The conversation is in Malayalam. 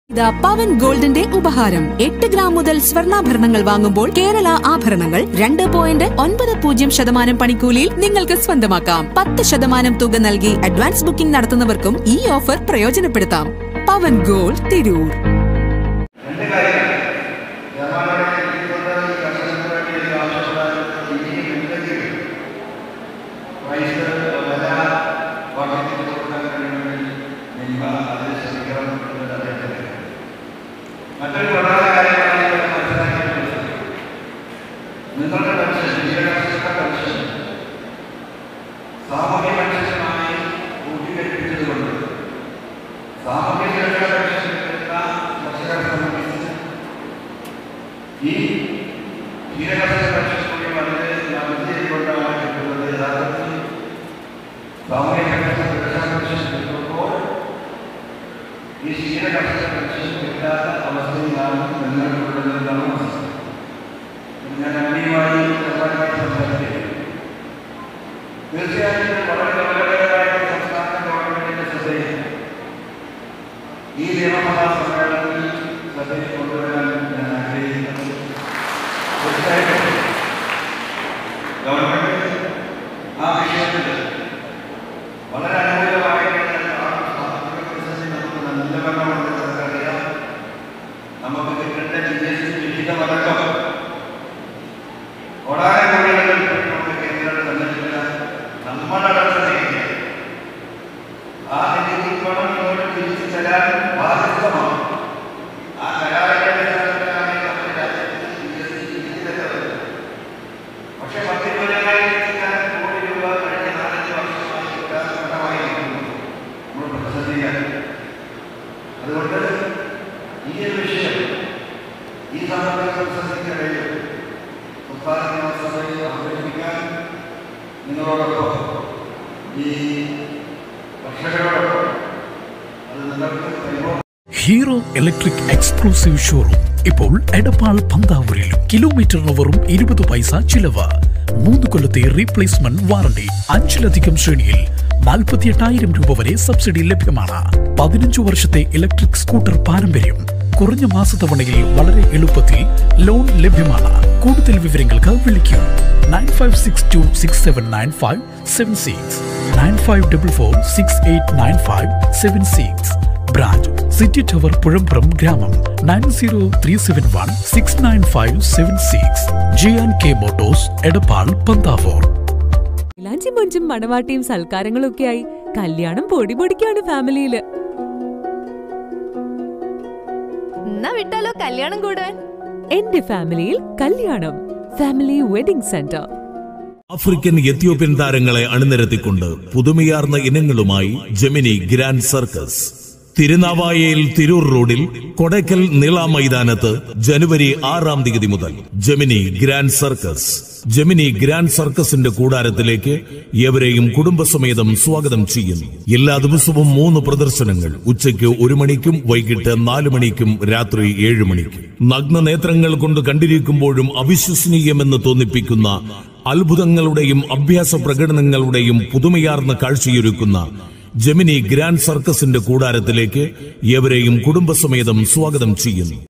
ഇതാ പവൻ ഗോൾഡിന്റെ ഉപഹാരം എട്ട് ഗ്രാം മുതൽ സ്വർണ്ണാഭരണങ്ങൾ വാങ്ങുമ്പോൾ കേരള ആഭരണങ്ങൾ രണ്ട് പോയിന്റ് ഒൻപത് പൂജ്യം ശതമാനം പണിക്കൂലിയിൽ നിങ്ങൾക്ക് സ്വന്തമാക്കാം പത്ത് ശതമാനം തുക നൽകി അഡ്വാൻസ് ബുക്കിംഗ് നടത്തുന്നവർക്കും ഈ ഓഫർ പ്രയോജനപ്പെടുത്താം പവൻ ഗോൾഡ് തിരൂർ രണ്ട് കാര്യങ്ങൾ ജർമ്മനിയുടെ ഇരുപത് കർഷകർക്ക് വേണ്ടി ആവശ്യപ്പെടാൻ ഇനിയും എന്തെങ്കിലും പൈസ വില വർദ്ധിപ്പിച്ചു കൊടുക്കാൻ കഴിയുമെങ്കിൽ നിങ്ങൾ അതിൽ ശ്രമിക്കണം എന്നത് അദ്ദേഹത്തിന് മറ്റൊരു പ്രധാന കാര്യമാണ് ഇവിടെ മനസ്സിലാക്കിയിട്ടുള്ളത് നിങ്ങളുടെ പെൻഷൻ ജീവനക്കാരുടെ പെൻഷൻ സാമൂഹ്യ പെൻഷനുമായി കൂട്ടിക്കഴിപ്പിച്ചതുകൊണ്ട് സാമൂഹ്യ സുരക്ഷാ പെൻഷൻ കിട്ടുന്ന കർഷകരെ സംബന്ധിച്ച് ഈ ക്ഷീരകർഷക പെൻഷൻ കൂടി വളരെ നവീകരിക്കൊണ്ടാണ് കിട്ടുന്നത് യഥാർത്ഥത്തിൽ സാമൂഹ്യ പെൻഷൻ സുരക്ഷാ പെൻഷൻ കിട്ടുമ്പോൾ ഈ ക്ഷീരകർഷക പെൻഷൻ കിട്ടാത്ത അവസ്ഥയിലാണ് നിലനിൽക്കുന്നതെന്നാണ് മനസ്സിലാക്കുന്നത് ഞാൻ അന്യമായി ചെറുതായി സംസാരിക്കുകയാണ് തീർച്ചയായും ഇത് വളരെ ഗൗരവകരമായ സംസ്ഥാന ഗവൺമെന്റിന്റെ ശ്രദ്ധയിൽ ഈ നിയമസഭാ സമ്മേളനത്തിൽ ശ്രദ്ധയിൽ കൊണ്ടുവരാൻ ഞാൻ ആഗ്രഹിക്കുന്നത് തീർച്ചയായിട്ടും ഗവൺമെന്റ് ആ വിഷയത്തിൽ വളരെ അനുകൂലമായിട്ട് സാമ്പത്തിക പ്രതിസന്ധി നമുക്ക് നല്ലവണ്ണമുണ്ട് നമുക്കറിയാം നമുക്ക് കിട്ടേണ്ട ജി എസ് ടി വിഹിതമടക്കം ഒടാനെ കോടികൾ നമുക്ക് കേന്ദ്രം തന്നിട്ടില്ല നമ്മളടച്ച നികുതി ആ നികുതി പണം ഇങ്ങോട്ട് തിരിച്ചു തരാൻ ബാധ്യതമാണ് ആ കരാറിന്റെ അടിസ്ഥാനത്തിലാണ് നമ്മുടെ രാജ്യത്ത് ജി എസ് ടി നികുതി തരുന്നത് പക്ഷെ പത്തിരുപതിനായിരത്തി കോടി രൂപ കഴിഞ്ഞ നാലഞ്ച് വർഷമായി കിട്ടാൻ കടമായിരിക്കുന്നു നമ്മൾ പ്രതിസന്ധിയാണ് അതുകൊണ്ട് ഈ ഒരു വിഷയം ഈ സാമ്പത്തിക പ്രതിസന്ധിക്കിടയിൽ സംസ്ഥാന നിയമസഭയിൽ അവതരിപ്പിക്കാൻ നിങ്ങളോടൊപ്പം ഈ കർഷകരോടൊപ്പം അത് നിങ്ങൾക്ക് പരിപൂർണ്ണ ഹീറോ ഇലക്ട്രിക് എക്സ്ക്ലൂസീവ് ഷോറൂം ഇപ്പോൾ എടപ്പാൾ പന്താവൂരിലും കിലോമീറ്ററിന് വെറും ഇരുപത് പൈസ ചിലവ് മൂന്ന് കൊല്ലത്തെ റീപ്ലേസ്മെന്റ് വാറണ്ടി അഞ്ചിലധികം ശ്രേണിയിൽ നാൽപ്പത്തി എട്ടായിരം രൂപ വരെ സബ്സിഡി ലഭ്യമാണ് പതിനഞ്ചു വർഷത്തെ ഇലക്ട്രിക് സ്കൂട്ടർ പാരമ്പര്യം കുറഞ്ഞ മാസത്തവണയിൽ വളരെ എളുപ്പത്തിൽ ലോൺ ലഭ്യമാണ് കൂടുതൽ വിവരങ്ങൾക്ക് വിളിക്കൂ nine five six two six seven nine five seven six nine five double four six eight nine five seven six branch city tower Puzhambram ഗ്രാമം nine zero three seven one six nine five seven six J and K motors Edappal Panthavoor ഇലാഞ്ചി മൊഞ്ചും മണവാട്ടിയും സൽക്കാരങ്ങളും ഒക്കെയായി കല്യാണം പൊടി പൊടിക്കാണ് ഫാമിലിയില് എന്നാ വിട്ടാലോ കല്യാണം കൂടാൻ എന്റെ ഫാമിലിയിൽ കല്യാണം family wedding centre African Ethiopian താരങ്ങളെ അണിനിരത്തിക്കൊണ്ട് പുതുമയാർന്ന ഇനങ്ങളുമായി ജെമിനി ഗ്രാൻഡ് സർക്കസ് തിരുനാവായയിൽ തിരൂർ റോഡിൽ കൊടയ്ക്കൽ നീള മൈതാനത്ത് ജനുവരി ആറാം തീയതി മുതൽ Gemini grand circus Gemini grand സർക്കസിന്റെ കൂടാരത്തിലേക്ക് എവരെയും കുടുംബസമേതം സ്വാഗതം ചെയ്യുന്നു എല്ലാ ദിവസവും മൂന്ന് പ്രദർശനങ്ങൾ ഉച്ചയ്ക്ക് ഒരു മണിക്കും വൈകിട്ട് നാല് മണിക്കും രാത്രി ഏഴ് മണിക്കും നഗ്ന നേത്രങ്ങൾ കൊണ്ട് കണ്ടിരിക്കുമ്പോഴും അവിശ്വസനീയമെന്ന് തോന്നിപ്പിക്കുന്ന അത്ഭുതങ്ങളുടെയും അഭ്യാസ പ്രകടനങ്ങളുടെയും പുതുമയാർന്ന കാഴ്ചയൊരുക്കുന്ന ജെമിനി ഗ്രാൻഡ് സർക്കസിന്റെ കൂടാരത്തിലേക്ക് എവരെയും കുടുംബസമേതം സ്വാഗതം ചെയ്യുന്നു